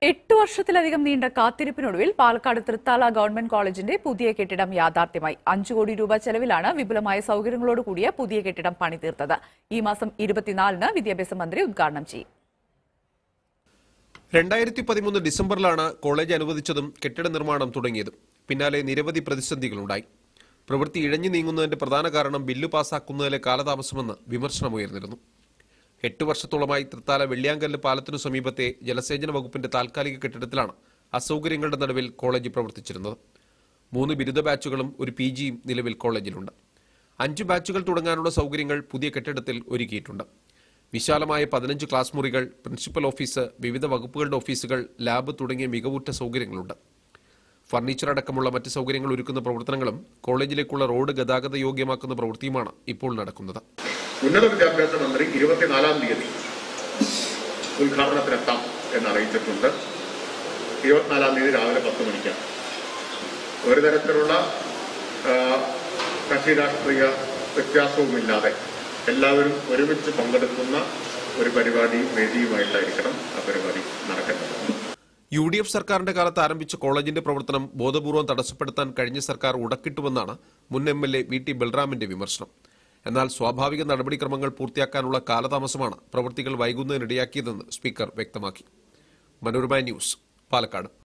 എട്ട് വർഷത്തിലധികം നീണ്ട കാത്തിരിപ്പിനൊടുവിൽ പാലക്കാട് തൃത്താല ഗവൺമെന്റ് കോളേജിന്റെ പുതിയ കെട്ടിടം യാഥാർത്ഥ്യമായി അഞ്ചു കോടി രൂപ ചെലവിലാണ് വിപുലമായ സൗകര്യങ്ങളോട് കൂടിയ പുതിയ കെട്ടിടം പണിതീർത്തത് ഈ മാസം ഇരുപത്തിനാലിന് വിദ്യാഭ്യാസ മന്ത്രി ഉദ്ഘാടനം ചെയ്യും രണ്ടായിരത്തി പതിമൂന്ന് ഡിസംബറിലാണ് കോളേജ് അനുവദിച്ചതും കെട്ടിട നിർമ്മാണം തുടങ്ങിയതും പിന്നാലെ നിരവധി പ്രതിസന്ധികളുണ്ടായി പ്രവൃത്തി ഇഴഞ്ഞു നീങ്ങുന്നതിന്റെ പ്രധാന കാരണം ബില്ല് പാസാക്കുന്നതിലെ കാലതാമസമെന്ന് വിമർശനമുയർന്നിരുന്നു എട്ട് വർഷത്തോളമായി തൃത്താല വെള്ളിയാങ്കല്ല് പാലത്തിനു സമീപത്തെ ജലസേചന വകുപ്പിന്റെ താൽക്കാലിക കെട്ടിടത്തിലാണ് അസൗകര്യങ്ങളുടെ നടുവിൽ കോളേജ് പ്രവർത്തിച്ചിരുന്നത് മൂന്ന് ബിരുദ ബാച്ചുകളും ഒരു പി ജിയും നിലവിൽ കോളേജിലുണ്ട് അഞ്ച് ബാച്ചുകൾ തുടങ്ങാനുള്ള സൗകര്യങ്ങൾ പുതിയ കെട്ടിടത്തിൽ ഒരുക്കിയിട്ടുണ്ട് വിശാലമായ പതിനഞ്ച് ക്ലാസ് മുറികൾ പ്രിൻസിപ്പൽ ഓഫീസ് വിവിധ വകുപ്പുകളുടെ ഓഫീസുകൾ ലാബ് തുടങ്ങിയ മികവുറ്റ സൗകര്യങ്ങളുണ്ട് ഫർണിച്ചർ അടക്കമുള്ള മറ്റ് സൗകര്യങ്ങൾ ഒരുക്കുന്ന പ്രവർത്തനങ്ങളും കോളേജിലേക്കുള്ള റോഡ് ഗതാഗത യോഗ്യമാക്കുന്ന പ്രവൃത്തിയുമാണ് ഇപ്പോൾ നടക്കുന്നത് ഉന്നത വിദ്യാഭ്യാസ മന്ത്രി ഇരുപത്തിനാലാം തീയതി ഉദ്ഘാടനത്തിനെത്താം എന്ന് അറിയിച്ചിട്ടുണ്ട് ഇരുപത്തിനാലാം തീയതി രാവിലെ പത്ത് മണിക്ക് ഒരു തരത്തിലുള്ള ആ, കക്ഷി രാഷ്ട്രീയ വ്യത്യാസവുമില്ലാതെ എല്ലാവരും ഒരുമിച്ച് പങ്കെടുക്കുന്ന ഒരു പരിപാടി വേദിയുമായിട്ടായിരിക്കണം ആ പരിപാടി നടക്കേണ്ടത് യു ഡി എഫ് സർക്കാരിന്റെ കാലത്ത് ആരംഭിച്ച കോളേജിന്റെ പ്രവർത്തനം ബോധപൂർവം തടസ്സപ്പെടുത്താൻ കഴിഞ്ഞ സർക്കാർ ഉടക്കിട്ടുവെന്നാണ് മുൻ M L A V T ബൽറാമിന്റെ വിമർശനം എന്നാൽ സ്വാഭാവിക നടപടിക്രമങ്ങൾ പൂർത്തിയാക്കാനുള്ള കാലതാമസമാണ് പ്രവൃത്തികൾ വൈകുന്നതിനിടയാക്കിയതെന്ന് സ്പീക്കർ വ്യക്തമാക്കി മനോരമ ന്യൂസ് പാലക്കാട്